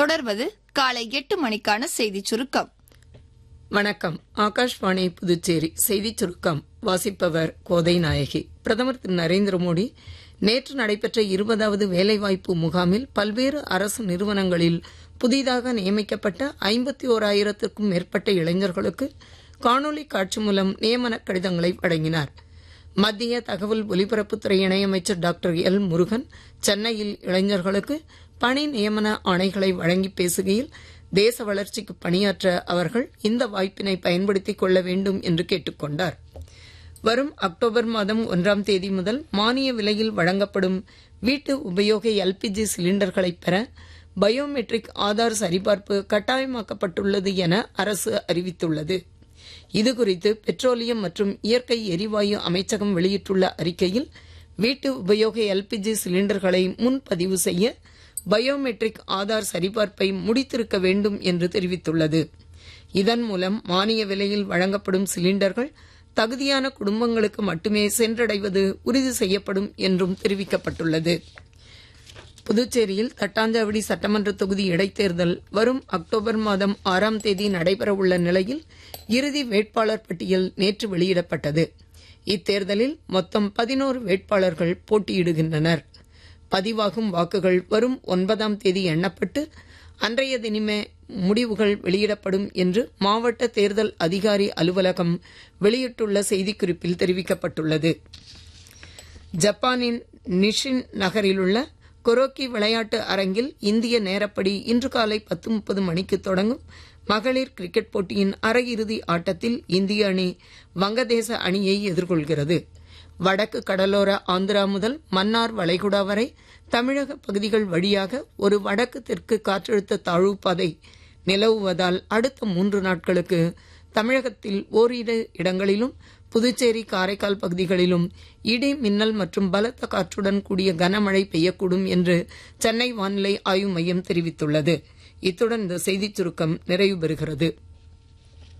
தொடர்வது காலை எட்டு மணிக்கான செய்திச் சுருக்கம் வணக்கம் ஆகாஷ்வாணி புதுச்சேரி செய்திச் சுருக்கம் வாசிப்பவர் கோதை நாயகி பிரதமர் திரு நரேந்திர மோடி நேற்று நடைபெற்ற இருபதாவது வேலைவாய்ப்பு முகாமில் பல்வேறு அரசு நிறுவனங்களில் புதிதாக நியமிக்கப்பட்ட ஐம்பத்தி ஓராயிரத்திற்கும் மேற்பட்ட இளைஞர்களுக்கு காணொலி காட்சி மூலம் நியமன கடிதங்களை வழங்கினார் மத்திய தகவல் ஒலிபரப்புத்துறை இணையமைச்சர் டாக்டர் எல் முருகன் சென்னையில் இளைஞர்களுக்கு பணி நியமன ஆணைகளை வழங்கி பேசுகையில் தேச வளர்ச்சிக்கு பணியாற்ற அவர்கள் இந்த வாய்ப்பினை பயன்படுத்திக் கொள்ள வேண்டும் என்று கேட்டுக் கொண்டார் வரும் அக்டோபர் மாதம் ஒன்றாம் தேதி முதல் மானிய விலையில் வழங்கப்படும் வீட்டு உபயோக எல்பிஜி சிலிண்டர்களை பெற பயோமெட்ரிக் ஆதார் சரிபார்ப்பு கட்டாயமாக்கப்பட்டுள்ளது என அரசு அறிவித்துள்ளது இதுகுறித்து பெட்ரோலியம் மற்றும் இயற்கை எரிவாயு அமைச்சகம் வெளியிட்டுள்ள அறிக்கையில் வீட்டு உபயோக எல்பிஜி சிலிண்டர்களை முன்பதிவு செய்ய பயோமெட்ரிக் ஆதார் சரிபார்ப்பை முடித்திருக்க வேண்டும் என்று தெரிவித்துள்ளது இதன் மூலம் மானிய விலையில் வழங்கப்படும் சிலிண்டர்கள் தகுதியான குடும்பங்களுக்கு மட்டுமே சென்றடைவது உறுதி செய்யப்படும் என்றும் தெரிவிக்கப்பட்டுள்ளது புதுச்சேரியில் தட்டாஞ்சாவடி சட்டமன்ற தொகுதி இடைத்தேர்தல் வரும் அக்டோபர் மாதம் ஆறாம் தேதி நடைபெறவுள்ள நிலையில் இறுதி வேட்பாளர் பட்டியல் நேற்று வெளியிடப்பட்டது இத்தேர்தலில் மொத்தம் பதினோரு வேட்பாளர்கள் போட்டியிடுகின்றனர் பதிவாகும் வாக்குகள் வரும் ஒன்பதாம் தேதி எண்ணப்பட்டு அன்றைய தினமே முடிவுகள் வெளியிடப்படும் என்று மாவட்ட தேர்தல் அதிகாரி அலுவலகம் வெளியிட்டுள்ள செய்திக்குறிப்பில் தெரிவிக்கப்பட்டுள்ளது ஜப்பானின் நிஷின் நகரிலுள்ள கொரோக்கி விளையாட்டு அரங்கில் இந்திய நேரப்படி இன்று காலை பத்து முப்பது மணிக்கு தொடங்கும் மகளிர் கிரிக்கெட் போட்டியின் அரையிறுதி ஆட்டத்தில் இந்திய அணி வங்கதேச அணியை எதிர்கொள்கிறது வடக்கு கடலோர ஆந்திரா முதல் மன்னார் வளைகுடா வரை தமிழக பகுதிகள் வழியாக ஒரு வடக்கு தெற்கு காற்றழுத்த தாழ்வு பாதை நிலவுவதால் அடுத்த மூன்று நாட்களுக்கு தமிழகத்தில் ஓரிரு இடங்களிலும் புதுச்சேரி காரைக்கால் பகுதிகளிலும் இடி மின்னல் மற்றும் பலத்த காற்றுடன் கூடிய கனமழை பெய்யக்கூடும் என்று சென்னை வானிலை ஆய்வு மையம் தெரிவித்துள்ளது இத்துடன் இந்த செய்திச் சுருக்கம் நிறைவு பெறுகிறது